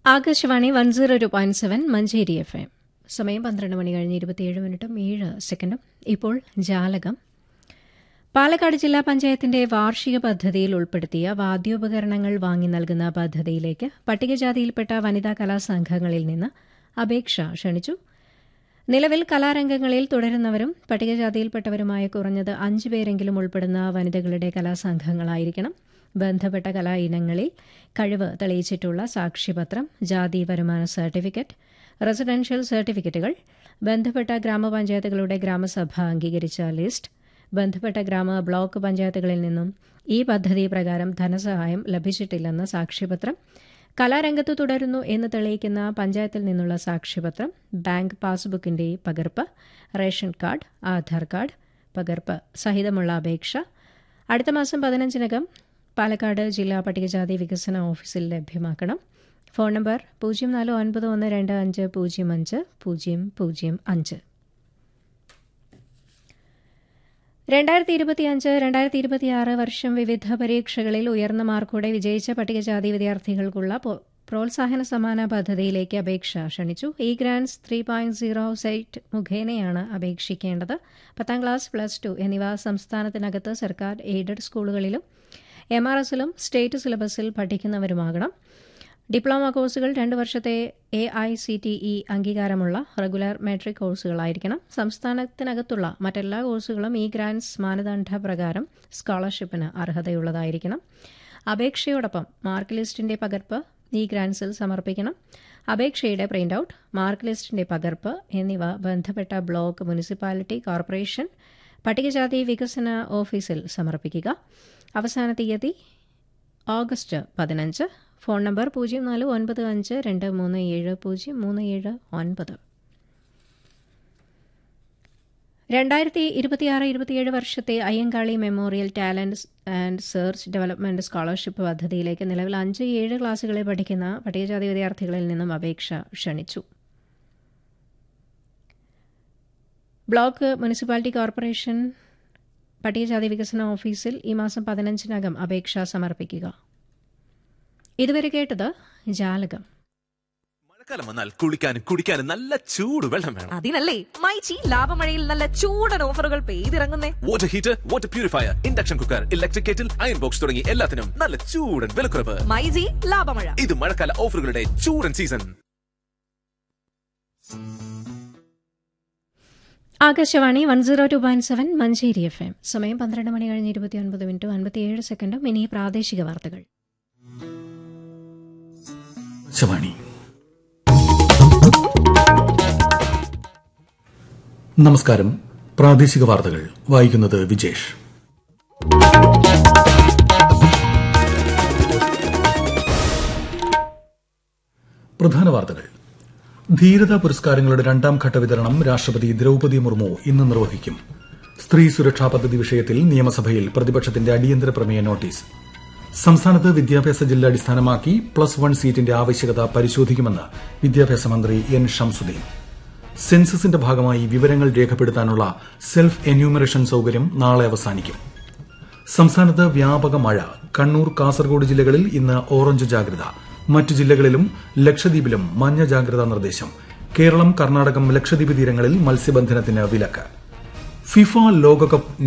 Akashvani one zero two point seven Manjeri F M സമയം പന്ത്രണ്ട് മണി കഴിഞ്ഞ് ഇരുപത്തിയേഴ് മിനിറ്റും ഏഴ് സെക്കൻഡും ഇപ്പോൾ ജാലകം പാലക്കാട് ജില്ലാ പഞ്ചായത്തിന്റെ വാർഷിക പദ്ധതിയിൽ ഉൾപ്പെടുത്തിയ വാദ്യോപകരണങ്ങൾ വാങ്ങി നൽകുന്ന പദ്ധതിയിലേക്ക് പട്ടികജാതിയിൽപ്പെട്ട വനിതാ കലാസംഘങ്ങളിൽ നിന്ന് അപേക്ഷ ക്ഷണിച്ചു നിലവിൽ കലാരംഗങ്ങളിൽ തുടരുന്നവരും പട്ടികജാതിയിൽപ്പെട്ടവരുമായ കുറഞ്ഞത് അഞ്ച് പേരെങ്കിലും ഉൾപ്പെടുന്ന വനിതകളുടെ കലാസംഘങ്ങളായിരിക്കണം ബന്ധപ്പെട്ട കലാ ഇനങ്ങളിൽ കഴിവ് തെളിയിച്ചിട്ടുള്ള സാക്ഷ്യപത്രം ജാതി വരുമാന സർട്ടിഫിക്കറ്റ് റെസിഡൻഷ്യൽ സർട്ടിഫിക്കറ്റുകൾ ബന്ധപ്പെട്ട ഗ്രാമപഞ്ചായത്തുകളുടെ ഗ്രാമസഭ അംഗീകരിച്ച ലിസ്റ്റ് ബന്ധപ്പെട്ട ഗ്രാമ ബ്ലോക്ക് പഞ്ചായത്തുകളിൽ നിന്നും ഈ പദ്ധതി പ്രകാരം ധനസഹായം ലഭിച്ചിട്ടില്ലെന്ന സാക്ഷ്യപത്രം കലാരംഗത്ത് തുടരുന്നു എന്ന് തെളിയിക്കുന്ന പഞ്ചായത്തിൽ നിന്നുള്ള സാക്ഷ്യപത്രം ബാങ്ക് പാസ്ബുക്കിന്റെ പകർപ്പ് റേഷൻ കാർഡ് ആധാർ കാർഡ് പകർപ്പ് സഹിതമുള്ള അപേക്ഷ അടുത്ത മാസം പതിനഞ്ചിനകം പാലക്കാട് ജില്ലാ പട്ടികജാതി വികസന ഓഫീസിൽ ലഭ്യമാക്കണം ഫോൺ നമ്പർ പൂജ്യം നാല് ഒൻപത് ഒന്ന് രണ്ട് അഞ്ച് പൂജ്യം അഞ്ച് പൂജ്യം പൂജ്യം അഞ്ച് രണ്ടായിരത്തി ഇരുപത്തിയഞ്ച് രണ്ടായിരത്തി ഇരുപത്തിയാറ് വർഷം വിവിധ പരീക്ഷകളിൽ ഉയർന്ന മാർക്കോടെ വിജയിച്ച പട്ടികജാതി വിദ്യാർത്ഥികൾക്കുള്ള പ്രോത്സാഹന സമാന പദ്ധതിയിലേക്ക് അപേക്ഷ ക്ഷണിച്ചു e grants three point zero site മുഖേനയാണ് അപേക്ഷിക്കേണ്ടത് പത്താം ക്ലാസ് പ്ലസ് ടു എന്നിവ സംസ്ഥാനത്തിനകത്ത് സർക്കാർ എയ്ഡഡ് സ്കൂളുകളിലും എം ആർ എസിലും സ്റ്റേറ്റ് സിലബസിൽ പഠിക്കുന്നവരുമാകണം ഡിപ്ലോമ കോഴ്സുകൾ രണ്ട് വർഷത്തെ A I C T E അംഗീകാരമുള്ള റെഗുലർ മെട്രിക് കോഴ്സുകളായിരിക്കണം സംസ്ഥാനത്തിനകത്തുള്ള മറ്റെല്ലാ കോഴ്സുകളും ഈ ഗ്രാൻസ് മാനദണ്ഡ പ്രകാരം സ്കോളർഷിപ്പിന് അർഹതയുള്ളതായിരിക്കണം അപേക്ഷയോടൊപ്പം മാർക്ക് ലിസ്റ്റിന്റെ പകർപ്പ് ഈ ഗ്രാൻസിൽ സമർപ്പിക്കണം അപേക്ഷയുടെ പ്രിന്റ് ഔട്ട് മാർക്ക് ലിസ്റ്റിന്റെ പകർപ്പ് എന്നിവ ബന്ധപ്പെട്ട ബ്ലോക്ക് മുനിസിപ്പാലിറ്റി കോർപ്പറേഷൻ പട്ടികജാതി വികസന ഓഫീസിൽ സമർപ്പിക്കുക അവസാന തീയതി ഓഗസ്റ്റ് പതിനഞ്ച് ഫോൺ നമ്പർ പൂജ്യം നാല് ഒൻപത് അഞ്ച് രണ്ട് മൂന്ന് ഏഴ് പൂജ്യം മൂന്ന് ഏഴ് ഒൻപത് രണ്ടായിരത്തി ഇരുപത്തിയാറ് ഇരുപത്തിയേഴ് വർഷത്തെ Ayyankali memorial talent and search development scholarship പദ്ധതിയിലേക്ക് നിലവിൽ അഞ്ച് ഏഴ് ക്ലാസുകളിൽ പഠിക്കുന്ന പട്ടികജാതി വിദ്യാർത്ഥികളിൽ നിന്നും അപേക്ഷ ക്ഷണിച്ചു ബ്ലോക്ക് മുനിസിപ്പാലിറ്റി കോർപ്പറേഷൻ പട്ടികജാതി വികസന ഓഫീസിൽ ഈ മാസം പതിനഞ്ചിനകം അപേക്ഷ സമർപ്പിക്കുക ഇതുവരെ കേട്ടത് ജാലകം മഴക്കാലം വന്നാൽ കുളിക്കാനും കുടിക്കാനും നല്ല ചൂട് വെള്ളം വേണം അതിനല്ലേ മൈച്ചി ലാഭമഴയിൽ നല്ല ചൂടൻ ഓഫറുകൾ പെയ്തിറങ്ങുന്നേ water heater water purifier induction cooker electric kettle iron box തുടങ്ങി എല്ലാത്തിനും നല്ല ചൂടൻ വിലക്കുറവ് മൈജി ലാഭമഴ ഇത് മഴക്കാല ഓഫറുകളുടെ ചൂടൻ season Akashvani one zero two point seven Manjeri F M സമയം പന്ത്രണ്ട് മണി കഴിഞ്ഞ് ഇരുപത്തിയൊൻപത് മിനിറ്റ് അൻപത്തിയേഴ് സെക്കൻഡും ഇനി പ്രാദേശിക വാർത്തകൾ ആകാശവാണി നമസ്കാരം പ്രാദേശിക വാർത്തകൾ വായിക്കുന്നത് വിജേഷ് പ്രധാന വാർത്തകൾ ധീരതാ പുരസ്കാരങ്ങളുടെ രണ്ടാം ഘട്ട വിതരണം രാഷ്ട്രപതി ദ്രൌപതി മുർമു ഇന്ന് നിർവഹിക്കും സ്ത്രീ സുരക്ഷാ പദ്ധതി വിഷയത്തിൽ നിയമസഭയിൽ പ്രതിപക്ഷത്തിന്റെ അടിയന്തര പ്രമേയ നോട്ടീസ് സംസ്ഥാനത്ത് വിദ്യാഭ്യാസ ജില്ല അടിസ്ഥാനമാക്കി പ്ലസ് വൺ സീറ്റിന്റെ ആവശ്യകത പരിശോധിക്കുമെന്ന് വിദ്യാഭ്യാസ മന്ത്രി എൻ ഷംസുദ്ദീൻ സെൻസസിന്റെ ഭാഗമായി വിവരങ്ങൾ രേഖപ്പെടുത്താനുള്ള സെൽഫ് എന്യൂമറേഷൻ സൌകര്യം നാളെ അവസാനിക്കും സംസ്ഥാനത്ത് വ്യാപക മഴ കണ്ണൂർ കാസർഗോഡ് ജില്ലകളിൽ ഇന്ന് ഓറഞ്ച് ജാഗ്രത മറ്റു ജില്ലകളിലും ലക്ഷദ്വീപിലും മഞ്ഞ ജാഗ്രതാ നിർദ്ദേശം കേരളം കർണാടകം ലക്ഷദ്വീപ് തീരങ്ങളിൽ മത്സ്യബന്ധനത്തിന് വിലക്ക് ഫിഫ ലോകകപ്പ്